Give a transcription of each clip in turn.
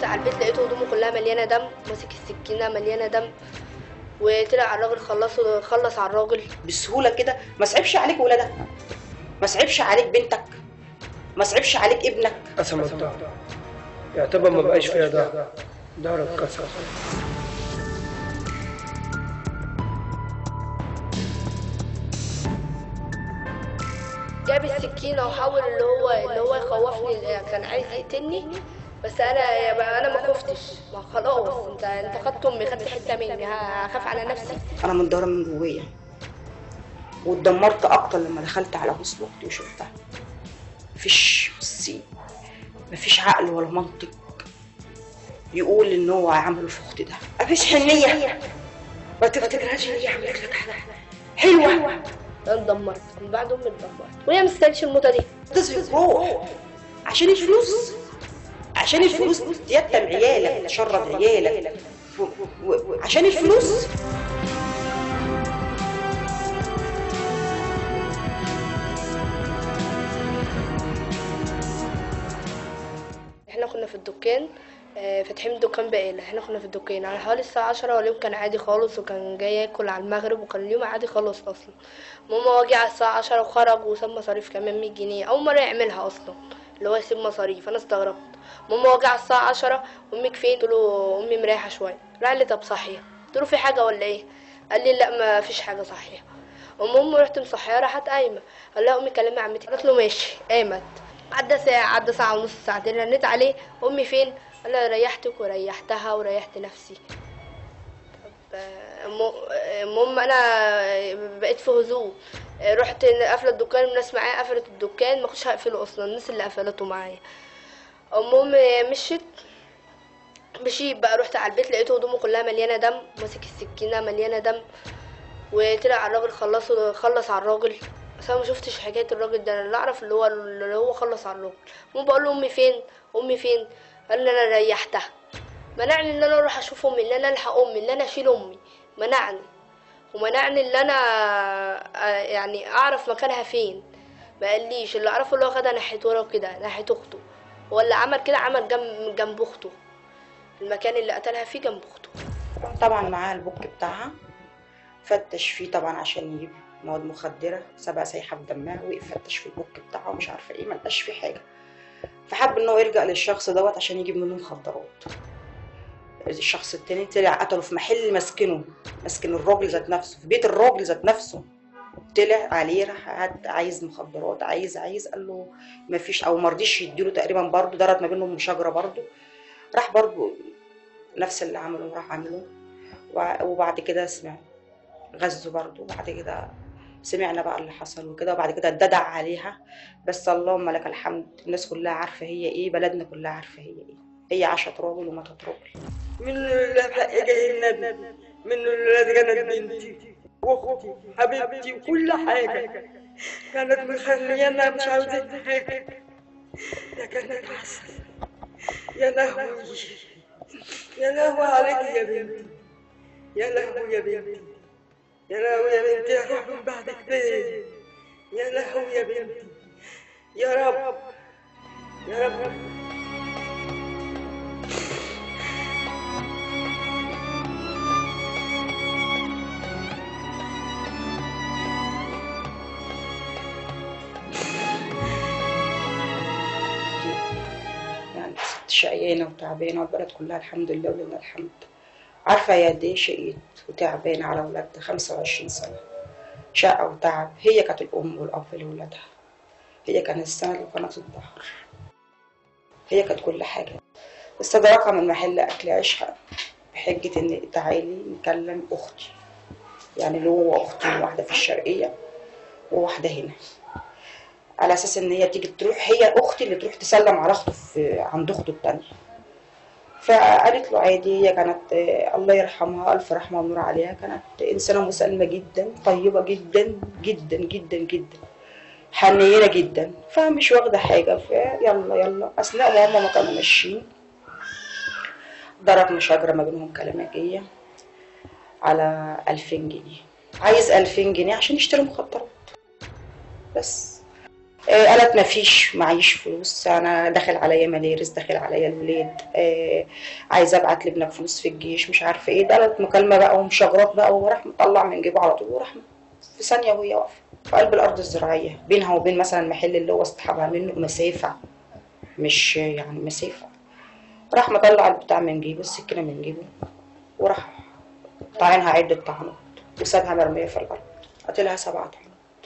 على البيت لقيته هدومه كلها مليانه دم ماسك السكينه مليانه دم وطلع على الراجل خلصه خلص على الراجل بسهوله كده ما صعبش عليك ولادك ما صعبش عليك بنتك ما صعبش عليك ابنك قسم الدار يعتبر ما بقاش فيها دار دار اتكسر جاب السكينه وحاول اللي هو اللي هو يخوفني كان عايز يقتلني بس انا انا ما خفتش ما خلاص انت انت خدت امي خدت حته مني هخاف على نفسي انا منضره من جوايا واتدمرت اكتر لما دخلت على غسل اختي وشفتها مفيش بصي مفيش عقل ولا منطق يقول ان هو عمله في اختي ده مفيش حنيه ما تفتكرهاش ان هي عملت لك حاجه حلوه انا اتدمرت من بعد امي اتدمرت وهي ما تستاهلش الموتة دي تصرف روح عشان الفلوس عشان الفلوس تيتم عيالك تشرد عيالك ف- و- و- عشان الفلوس احنا كنا في الدكان آه، فاتحين الدكان بقالة احنا كنا في الدكان على حوالي الساعة عشرة واليوم كان عادي خالص وكان جاي ياكل على المغرب وكان اليوم عادي خالص اصلا ماما واجي على الساعة عشرة وخرج وساب مصاريف كمان مية جنيه أول مرة يعملها أصلا اللي هو يسيب مصاريف أنا استغربت ماما واجي على الساعة عشرة أمك فين؟ قلت له أمي مريحة شوية راح لي طب صحية قلت له في حاجة ولا إيه؟ قال لي لا ما فيش حاجة صحية المهم رحت مصحية راحت قايمة قال لها أمي كلمي عمتي قالت له ماشي قامت عدى ساعة عدى ساعة ونص ساعتين رنيت عليه أمي فين؟ قال لها ريحتك وريحتها وريحت نفسي طب آه، م- المهم أنا بقيت في هدوء آه، رحت قافلة الدكان الناس معايا قفلت الدكان ما كنتش هقفله أصلا الناس اللي قفلته معايا المهم مشيت مشيت بقى رحت على البيت لقيته هدومه كلها مليانة دم ماسك السكينة مليانة دم وطلع على الراجل خلصه خلص على الراجل بس انا ما شفتش حكايه الراجل ده انا اللي اعرف اللي هو اللي هو خلص على الراجل المهم بقول له امي فين امي فين قال لي انا ريحتها منعني ان انا اروح اشوف امي ان انا الحق امي ان انا اشيل امي منعني ومنعني ان انا آه، يعني اعرف مكانها فين ما قاليش اللي اعرفه اللي هو خدها ناحيه ورا كده ناحيه اخته ولا عمل كده عمل جنب جنب اخته المكان اللي قتلها فيه جنب اخته طبعا معاه البوك بتاعها فتش فيه طبعا عشان يجيب مواد مخدرة سبع سايحة في دمها وقف فتش في البوك بتاعها ومش عارفة ايه ملقاش فيه حاجة فحب ان هو يلجأ للشخص دوت عشان يجيب منه مخدرات الشخص التاني طلع قتله في محل مسكنه مسكن الراجل ذات نفسه في بيت الراجل ذات نفسه طلع عليه راح قعد عايز مخدرات عايز عايز قال له مفيش او مرضيش يديله تقريبا برضه دارت ما بينهم مشاجره برضه راح برضه نفس اللي عمله راح عمله وع- وبعد كده سمع غزه برضه وبعد كده سمعنا بقى اللي حصل وكده وبعد كده اتددع عليها بس اللهم لك الحمد الناس كلها عارفه هي ايه بلدنا كلها عارفه هي ايه هي عاشت راجل وماتت راجل من الولاد جاي النبي من الولاد كانت بنتي واختي حبيبتي وكل حاجه كانت مخليانا مش عاوزة حاجه ده كانت عسل يا لهوي يا لهوي عليك يا بنتي يا لهوي يا بنتي يا لهوي يا بنتي يا روح من بعدك فين يا لهوي يا بنتي يا رب يا رب يعني ست شقيانة وتعبانة والبلد كلها الحمد لله ولله الحمد عارفة يا قد ايه شقيت وتعبانة على ولادها 25 سنة شقة وتعب هي كانت الأم والأب لولادها هي كانت السند وقناة الظهر هي كانت كل حاجة استدركها من محل أكل عيشها بحجة إن تعالي نكلم أختي يعني اللي هو أختي واحدة في الشرقية وواحدة هنا على اساس ان هي تيجي تروح هي اختي اللي تروح تسلم على اخته في عند اخته التانية فقالت له عادي هي كانت آه، الله يرحمها الف رحمه ونور عليها كانت انسانه مسالمه جدا طيبه جدا جدا جدا جدا حنينه جدا فمش واخده حاجه فيلا يلا اثناء ما هما ما كانوا ماشيين ضرب مشاجره ما بينهم كلامجيه على 2000 جنيه عايز 2000 جنيه عشان يشتري مخدرات بس آه، قالت ما فيش معيش فلوس انا داخل عليا مدارس داخل عليا الولاد آه، عايزه ابعت لابنك فلوس في الجيش مش عارفه ايه قالت مكالمه بقى ومشاجرات بقى وراح مطلع من جيبه على طول وراح في ثانيه وهي واقفه في قلب الارض الزراعيه بينها وبين مثلا المحل اللي هو اصطحبها منه مسافه مش يعني مسافه راح مطلع البتاع من جيبه السكينه من جيبه وراح طعنها عده طعنات وسابها مرميه في الارض قتلها سبعة طعنات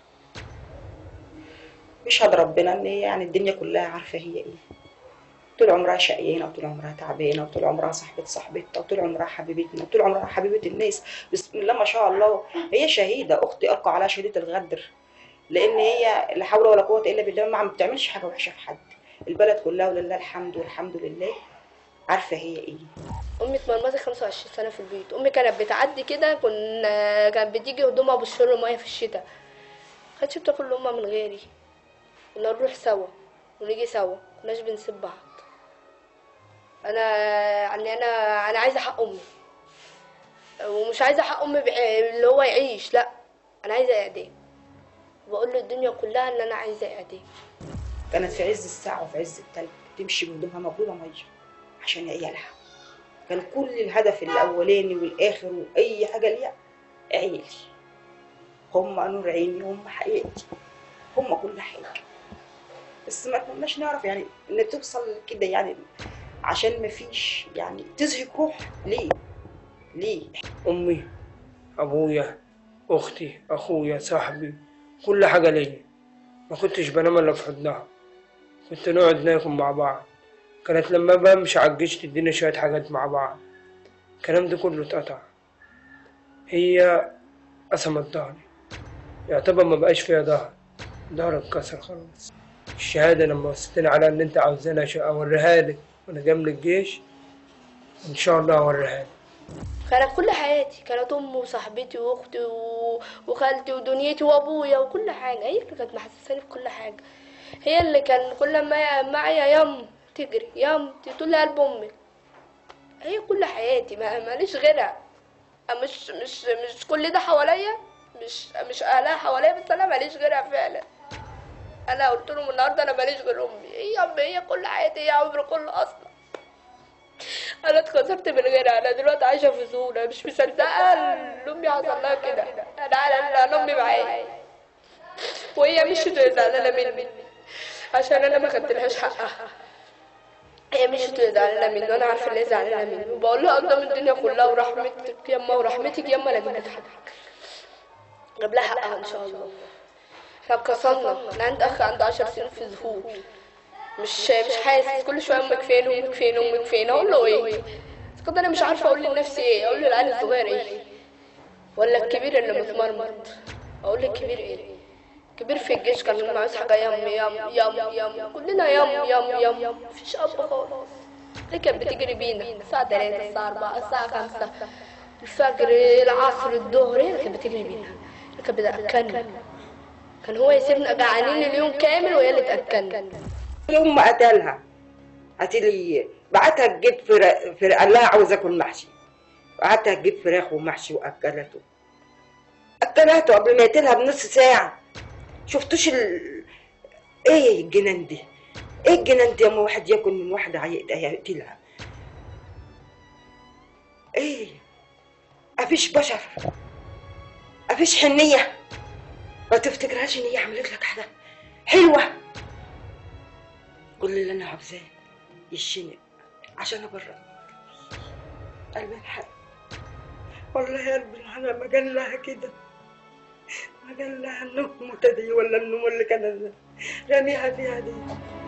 يشهد ربنا ان هي يعني الدنيا كلها عارفه هي ايه طول عمرها شقيانه وطول عمرها تعبانه وطول عمرها صاحبه صاحبتها وطول عمرها حبيبتنا وطول عمرها حبيبه الناس بسم الله ما شاء الله هي شهيده اختي القى عليها شهاده الغدر لان هي لا حول ولا قوه الا بالله ما عم بتعملش حاجه وحشه في حد البلد كلها ولله الحمد والحمد لله عارفه هي ايه امي اتمرمطت 25 سنه في البيت امي كانت بتعدي كده كنا كانت بتيجي هدومها بالشر ميه في الشتاء كانتش بتاكل لقمه من غيري كنا نروح سوا ونيجي سوا كناش بنسيب بعض انا يعني انا انا عايزه حق امي ومش عايزه حق امي بع- اللي هو يعيش لا انا عايزه اعدام بقول للدنيا كلها ان انا عايزه اعدام كانت في عز الساعه وفي عز التلج تمشي بهدومها مبلوله ميه عشان عيالها كان كل الهدف الاولاني والاخر واي حاجه ليها عيالي هم نور عيني هم حياتي هم كل حاجه بس ما كناش نعرف يعني ان توصل كده يعني عشان ما فيش يعني تزهق روح ليه ليه أمي أبويا أختي أخويا صاحبي كل حاجة ليا ما كنتش بنام إلا في حضنها كنت نقعد ناكل مع بعض كانت لما بمشي على الجيش تديني شوية حاجات مع بعض الكلام ده كله اتقطع هي قسمت ظهري يعتبر ما بقاش فيها ظهر ظهري اتكسر خلاص الشهادة لما وصلتني على إن أنت عاوزاني أش- أوريها لك وأنا جاي من الجيش إن شاء الله أوريها لك كانت كل حياتي كانت امي وصاحبتي واختي و... وخالتي ودنيتي وابويا وكل حاجه هي اللي كانت محسساني بكل حاجه هي اللي كان كل ما معايا يم تجري يم تقول لي قلب امك هي كل حياتي ما ماليش غيرها أنا مش مش مش كل ده حواليا مش مش اهلها حواليا بس انا ماليش غيرها فعلا انا قلت لهم النهارده انا ماليش غير امي هي امي هي كل حياتي هي عمري كله اصلا انا اتكسرت من غيرها انا دلوقتي عايشه في زونه مش مصدقه ان امي حصل لها كده انا عارفه ان امي معايا وهي مشيت وهي زعلانه مني عشان انا ما خدتلهاش حقها هي مشيت وهي زعلانه مني وانا عارفه ان هي زعلانه مني وبقول لها قدام الدنيا كلها ورحمتك يما ورحمتك يما لا جبت حقها جاب لها حقها ان شاء الله احنا اتكسرنا انا عندي اخ عنده 10 سنين في ظهور مش مش حاسس كل شويه امك فين امك فين امك فين اقول له ايه بس كده انا مش عارفه اقول لنفسي ايه اقول للعيال الصغير ايه ولا الكبير اللي متمرمط اقول للكبير ايه كبير في الجيش كان معوز حاجه يم يم يم يم كلنا يم يم يم مفيش اب خالص اللي كانت بتجري بينا الساعه 3 الساعه 4 الساعه 5 الفجر العصر الظهر هي اللي كانت بتجري بينا اللي كانت بتاكلنا كان هو يسيبنا جعانين اليوم كامل وهي اللي تاكلنا الام قتلها قتلي بعتها تجيب فراخ فر... قال لها عاوز اكل محشي بعتها تجيب فراخ ومحشي واكلته اكلته قبل ما يقتلها بنص ساعه شفتوش ال... ايه الجنان دي ايه الجنان دي اما واحد ياكل من واحده هيقت- هيقتلها ايه مفيش بشر مفيش حنيه ما تفتكرهاش ان هي عملت لك حاجه حلوه كل اللي انا عاوزاه يشنق عشان ابرر قلبي الحق والله يا قلبي انا ما قال لها كده ما قال لها النوم متدي ولا النوم اللي كان راميها فيها دي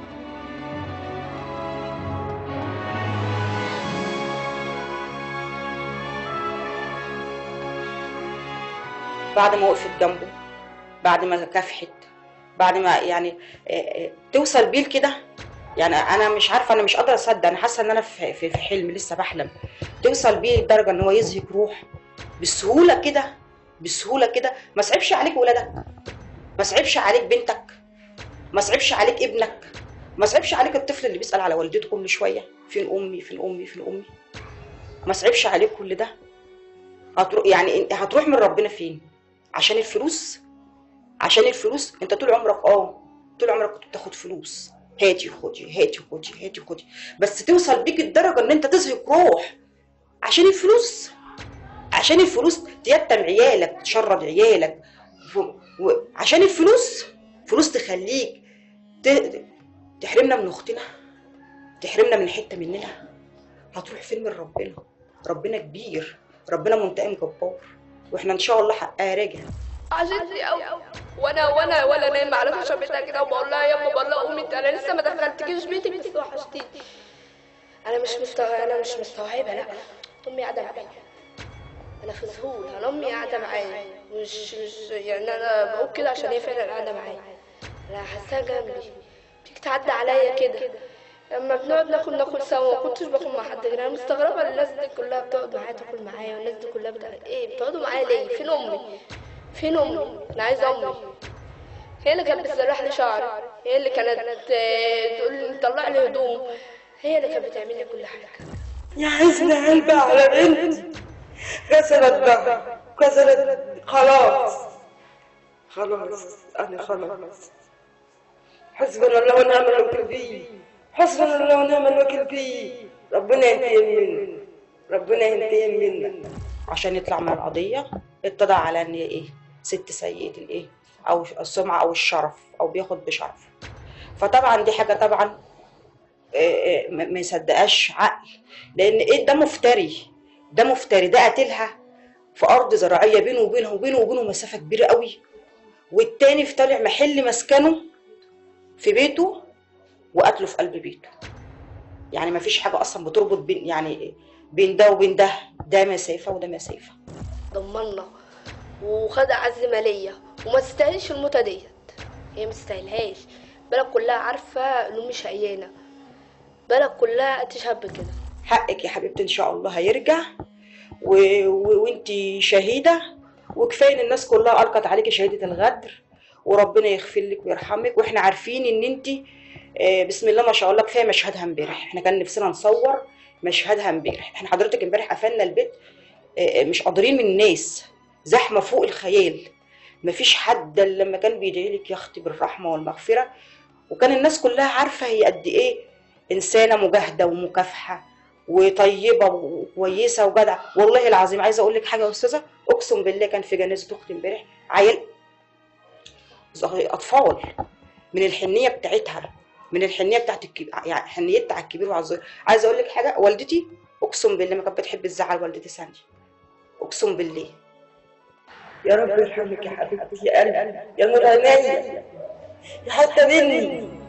بعد ما وقفت جنبه بعد ما كافحت بعد ما يعني آه، آه، توصل بيه كده يعني انا مش عارفه انا مش قادره اصدق انا حاسه ان انا في في في حلم لسه بحلم توصل بيه لدرجه ان هو يزهق روح بالسهوله كده بالسهوله كده ما صعبش عليك ولادك ما صعبش عليك بنتك ما صعبش عليك ابنك ما صعبش عليك الطفل اللي بيسال على والدته كل شويه فين امي فين امي فين امي ما صعبش عليك كل ده هتروح يعني إنت هتروح من ربنا فين عشان الفلوس عشان الفلوس انت طول عمرك اه طول عمرك كنت بتاخد فلوس هاتي خدي هاتي خدي هاتي خدي بس توصل بيك الدرجه ان انت تزهق روح عشان الفلوس عشان الفلوس تيتم عيالك تشرد عيالك ف- و- عشان الفلوس فلوس تخليك ت- تحرمنا من اختنا تحرمنا من حته مننا هتروح فين من ربنا ربنا كبير ربنا منتقم جبار واحنا ان شاء الله حقها راجع عجبني قوي وانا وانا وانا نايمه على فراش بيتها كده وبقول لها يا بقول لها قومي انت انا لسه ما دخلتكيش بيتك بس وحشتيني انا مش مستوعبه انا مش مستوعبه لا امي قاعده معايا انا في ذهول انا امي قاعده معايا مش مش يعني انا بقول كده عشان هي فعلا قاعده معايا انا حاساها جنبي بتيجي تعدي عليا كده لما بنقعد ناكل ناكل سوا ما كنتش باكل مع حد غير انا مستغربه الناس دي كلها بتقعد معايا تاكل معايا والناس دي كلها بتقعد ايه بتقعدوا معايا ليه فين امي فين امي انا عايزه امي هي اللي كانت بتسرح لي شعري هي اللي كانت آه، تقول لي طلع لي هدوم هي اللي كانت بتعمل لي كل حاجه يا حزن قلبي على بنتي كسرت ظهري كسرت خلاص خلاص أنا خلاص حسبنا الله ونعم الوكيل فيه حسبنا الله ونعم الوكيل فيه ربنا ينتقم منا ربنا ينتقم منا عشان يطلع من القضيه اتضع على ان هي ايه ست سيئه الايه او السمعه او الشرف او بياخد بشرف فطبعا دي حاجه طبعا آه، آه، ما ما يصدقهاش عقل لان ايه ده مفتري ده مفتري ده قاتلها في ارض زراعيه بينه وبينها وبينه وبينه مسافه كبيره قوي والتاني في طالع محل مسكنه في بيته وقتله في قلب بيته يعني ما فيش حاجه اصلا بتربط بين يعني بين ده وبين ده ده مسافه وده مسافه دمرنا وخد اعز ماليه وما تستاهلش الموتة ديت هي ما تستاهلهاش بلد كلها عارفه انه مش عيانه بلد كلها تشهد بكده حقك يا حبيبتي ان شاء الله هيرجع و... و... وانتي شهيده وكفايه ان الناس كلها القت عليكي شهاده الغدر وربنا يغفر لك ويرحمك واحنا عارفين ان انتي آه، بسم الله ما شاء الله كفايه مشهدها امبارح احنا كان نفسنا نصور مشهدها امبارح احنا حضرتك امبارح قفلنا البيت آه، مش قادرين من الناس زحمه فوق الخيال مفيش حد إلا لما كان بيدعي لك يا اختي بالرحمه والمغفره وكان الناس كلها عارفه هي قد ايه انسانه مجاهده ومكافحه وطيبه وكويسه وجدعه والله العظيم عايزه اقول لك حاجه يا استاذه اقسم بالله كان في جنازه اختي امبارح عيال اطفال من الحنيه بتاعتها من الحنيه بتاعت الكبير يعني حنيتها على الكبير وعلى الصغير عايزه اقول لك حاجه والدتي اقسم بالله ما كانت بتحب تزعل والدتي ثانيه اقسم بالله يا رب يرحمك يا حبيبتي يا قلبي يا متنية يا حتة مني